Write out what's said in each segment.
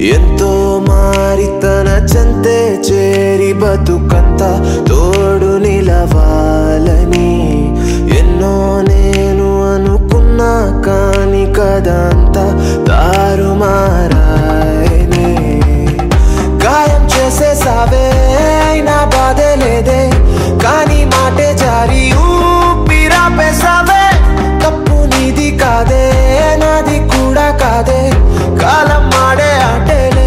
ఎంతో మారి తన చెంతే చేరి బతుకంత తోడు నిలవాలని ఎన్నో నేను అనుకున్నా కాని కదంతా తారుమారాయనే గాయం చేసేసావే అయినా బాధే లేదే కానీ మాటే జారి ఊపిరాపేసావే తప్పు నీది కాదే నాది కూడా కాదే కాలం మాడే ఆటేలే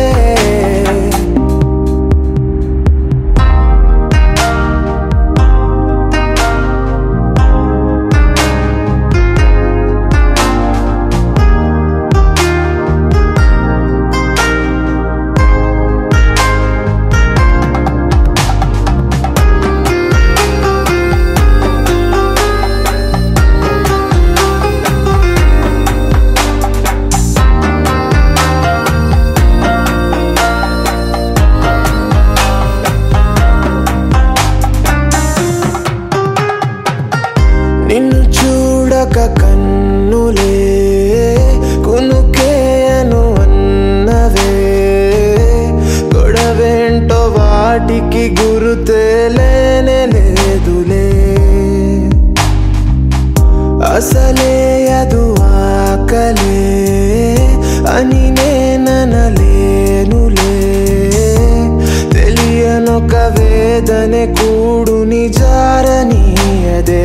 నిన్ను చూడక కన్నులే కునుకేయను అన్నవే గొడవేంటో వాటికి గురుతే లేనే లేదులే అసలే అదు ఆకలే అని నేననలేనులే తెలియనొక వేదనే కూడుని జారనీయదే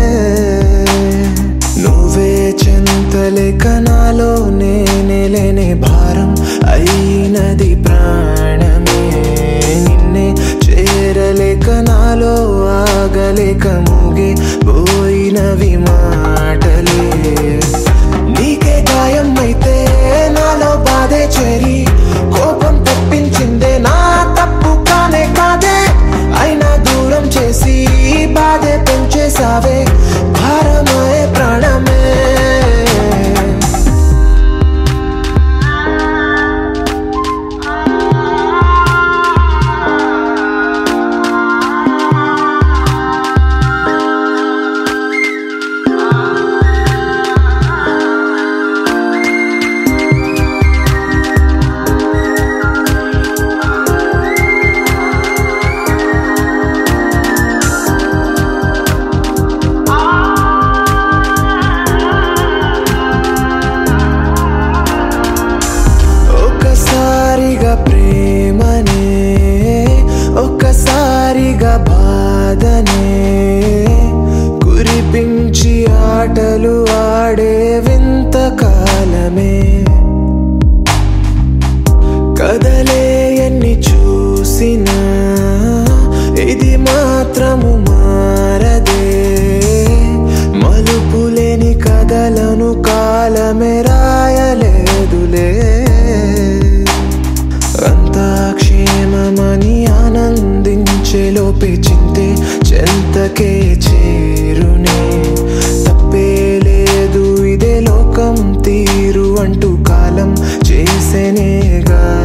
నువ్వే చింతలేక నాలో నేనెలేని భారం అయినది ప్రాణమే నిన్నే చేరలేక నాలో ఆగలేక మూగే పోయినవి మాటలే నీకే గాయం అయితే నాలో బాధే చేరి కోపం తెప్పించిందే నా తప్పు కానే కాదే అయినా దూరం చేసి బాధే పెంచేసావే భారమే ప్రాణమే ఒక్కసారిగా ప్రేమనే ఒక్కసారిగా బాధనే కురిపించి ఆటలు ఆడే వింత కాలమే కదలే ఎన్ని చూసినా ఇది మాత్రము మారదే మలుపులేని కథలను కాలమే రాయలేదులే అంతా క్షేమమని ఆనందించే లోపే చింతే చెంతకే చేరునే తప్పే లేదు ఇదే లోకం తీరు అంటూ కాలం చేసేనేగా